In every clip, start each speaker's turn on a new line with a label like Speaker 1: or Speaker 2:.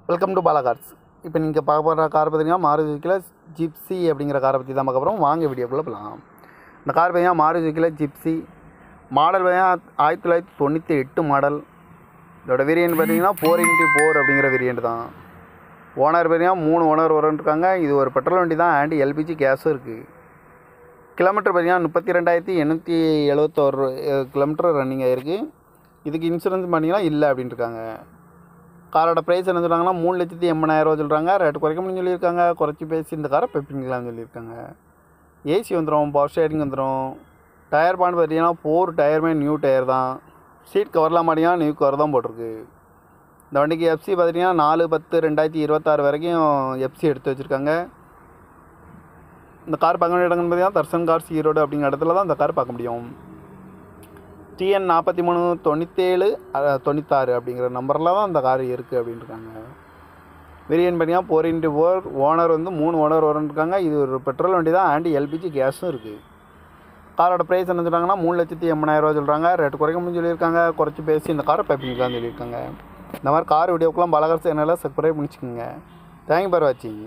Speaker 1: welcome to Bala cars இப்போ நீங்கள் பார்க்க போகிற கார் பார்த்தீங்கன்னா மாருதி சுக்கில் ஜிப்ஸி அப்படிங்கிற காரை பற்றி தான் பார்க்க போகிறோம் வாங்க வீடியோக்குள்ளே போகலாம் இந்த கார் பார்த்தீங்கன்னா மாருதி சுக்கில் ஜிப்ஸி மாடல் பார்த்தீங்கன்னா ஆயிரத்தி தொள்ளாயிரத்தி தொண்ணூற்றி எட்டு மாடல் இதோட வேரியன்ட் பார்த்தீங்கன்னா ஃபோர் இன்ட்டு ஃபோர் அப்படிங்கிற வேரியன்ட் தான் ஓனர் பார்த்தீங்கன்னா மூணு ஓனர் இருக்காங்க இது ஒரு பெட்ரோல் வண்டி தான் அண்ட் எல்பிஜி கேஸும் இருக்குது கிலோமீட்டர் பார்த்தீங்கன்னா முப்பத்தி ரெண்டாயிரத்தி எண்ணூற்றி எழுபத்தோரு கிலோமீட்டர் ரன்னிங் ஆகிருக்கு இதுக்கு இன்சூரன்ஸ் பண்ணிங்கன்னா இல்லை அப்படின்னு இருக்காங்க காரோட ப்ரைஸ் என்ன சொல்கிறாங்கன்னா மூணு லட்சத்தி எண்பதாயிரரூவா சொல்கிறாங்க ரேட்டு குறைக்க முடியும்னு சொல்லியிருக்காங்க குறைச்சி பேசி இந்த காரை பெப்பிங்களான்னு சொல்லியிருக்காங்க ஏசி வந்துடும் பவர் ஷேரிங் வந்துடும் டயர் பாண்ட் பார்த்தீங்கன்னா ஃபோர் டயருமே நியூ டயர் தான் சீட் கவர்லாம் மாட்டிங்கன்னா நியூ கவர் தான் போட்டிருக்கு இந்த வண்டிக்கு எஃப்சி பார்த்தீங்கன்னா நாலு பத்து ரெண்டாயிரத்தி இருபத்தாறு வரைக்கும் எஃப்சி எடுத்து வச்சுருக்காங்க இந்த கார் பார்க்க வேண்டிய இடங்கள்னு பார்த்தீங்கன்னா தர்சன் கார்ஸ் ஈரோடு அப்படிங்கிற இடத்துல தான் இந்த கார் பார்க்க முடியும் டிஎன் நாற்பத்தி மூணு தொண்ணூற்றேழு தொண்ணூத்தாறு அப்படிங்கிற நம்பரில் தான் இந்த கார் இருக்குது அப்படின்னு இருக்காங்க வேரியன்ட் பார்த்தீங்கன்னா ஃபோர் இன்ட்டு ஃபோர் ஓனர் வந்து மூணு ஓனர் இருக்காங்க இது ஒரு பெட்ரோல் வண்டி தான் ஆண்டி எல்பிஜி கேஸும் இருக்குது காரோட ப்ரைஸ் என்ன சொல்கிறாங்கன்னா மூணு லட்சத்தி எண்பதாயிரரூவா சொல்கிறாங்க ரேட்டு குறைக்க முடியும் சொல்லியிருக்காங்க குறைச்சி பேசி இந்த காரை பைப்பிங்கலாம் சொல்லியிருக்காங்க இந்த மாதிரி கார் வீடியோக்கெலாம் பலகரசு என்னால் சப்ஸ்கிரைப் பண்ணிச்சுக்கோங்க தேங்க்யூ பார் வாட்சிங்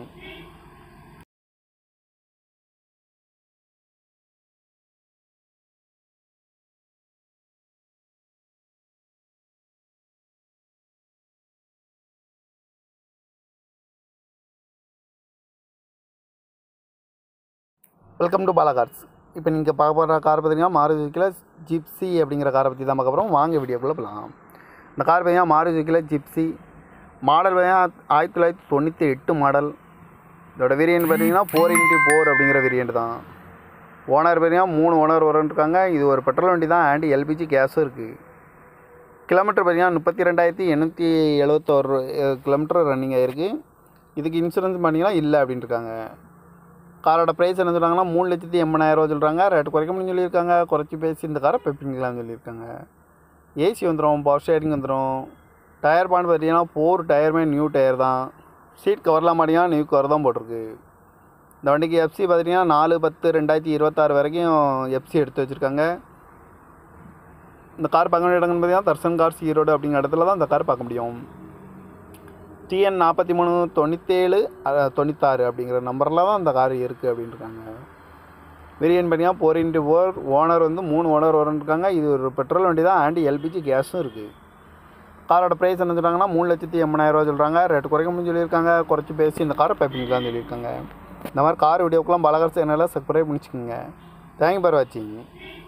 Speaker 1: வெல்கம் டு பாலா கார்ஸ் இப்போ நீங்கள் பார்க்க போகிற கார் பார்த்தீங்கன்னா மாருதி சுக்கில் ஜிப்ஸி அப்படிங்கிற காரை பற்றி தான் பார்க்க போகிறோம் வாங்க வீடியோக்குள்ளே போகலாம் இந்த கார் பார்த்தீங்கன்னா மாருதி சுக்கில் ஜிப்ஸி மாடல் பார்த்தீங்கன்னா ஆயிரத்தி தொள்ளாயிரத்தி தொண்ணூற்றி எட்டு மாடல் இதோட வேரியன்ட் பார்த்தீங்கன்னா ஃபோர் இன்ட்டு ஃபோர் அப்படிங்கிற வேரியன்ட் தான் ஓனர் பார்த்தீங்கன்னா மூணு ஓனர் இருக்காங்க இது ஒரு பெட்ரோல் வண்டி தான் அண்ட் எல்பிஜி கேஸும் இருக்குது கிலோமீட்டர் பார்த்தீங்கன்னா முப்பத்தி ரெண்டாயிரத்தி எண்ணூற்றி எழுபத்தோரு கிலோமீட்டர் ரன்னிங் ஆகிருக்கு இதுக்கு இன்சூரன்ஸ் பண்ணிங்கன்னா இல்லை அப்படின்னு இருக்காங்க காரோட ப்ரைஸ் என்ன சொல்கிறாங்கன்னா மூணு லட்சத்தி எண்பதாயிரரூவா சொல்கிறாங்க ரேட்டு குறைக்க முடியும்னு சொல்லியிருக்காங்க குறைச்சி பேசி இந்த காரை பெப்பிங்களான்னு சொல்லியிருக்காங்க ஏசி வந்துடும் பவர் ஷேரிங் வந்துடும் டயர் பாண்ட் பார்த்தீங்கன்னா ஃபோர் டயருமே நியூ டயர் தான் சீட் கவர்லாம் மாட்டிங்கன்னா நியூ கவர் தான் போட்டிருக்கு இந்த வண்டிக்கு எஃப்சி பார்த்தீங்கன்னா நாலு பத்து ரெண்டாயிரத்தி இருபத்தாறு வரைக்கும் எஃப்சி எடுத்து வச்சுருக்காங்க இந்த கார் பார்க்க வேண்டிய இடங்கள்னு பார்த்தீங்கன்னா தர்சன் கார்ஸ் ஈரோடு அப்படிங்கிற இடத்துல தான் இந்த கார் பார்க்க முடியும் டிஎன் நாற்பத்தி மூணு தொண்ணூற்றேழு தொண்ணூத்தாறு அப்படிங்கிற நம்பரில் தான் இந்த கார் இருக்குது அப்படின்னு இருக்காங்க வேரியன்ட் பார்த்தீங்கன்னா ஃபோர் இன்ட்டு ஃபோர் ஓனர் வந்து மூணு ஓனர் இருக்காங்க இது ஒரு பெட்ரோல் வண்டி தான் ஆண்டி எல்பிஜி கேஸும் இருக்குது காரோட ப்ரைஸ் என்ன சொல்கிறாங்கன்னா மூணு லட்சத்தி எண்பதாயிரரூவா சொல்கிறாங்க ரேட்டு குறைக்க முடியும் சொல்லியிருக்காங்க குறைச்சி பேசி இந்த காரை பைப்பிங்கலாம் சொல்லியிருக்காங்க இந்த மாதிரி கார் வீடியோக்கெலாம் பலகரசு என்னால் சப்ஸ்கிரைப் பண்ணிச்சுக்கோங்க தேங்க்யூ பார் வாட்சிங்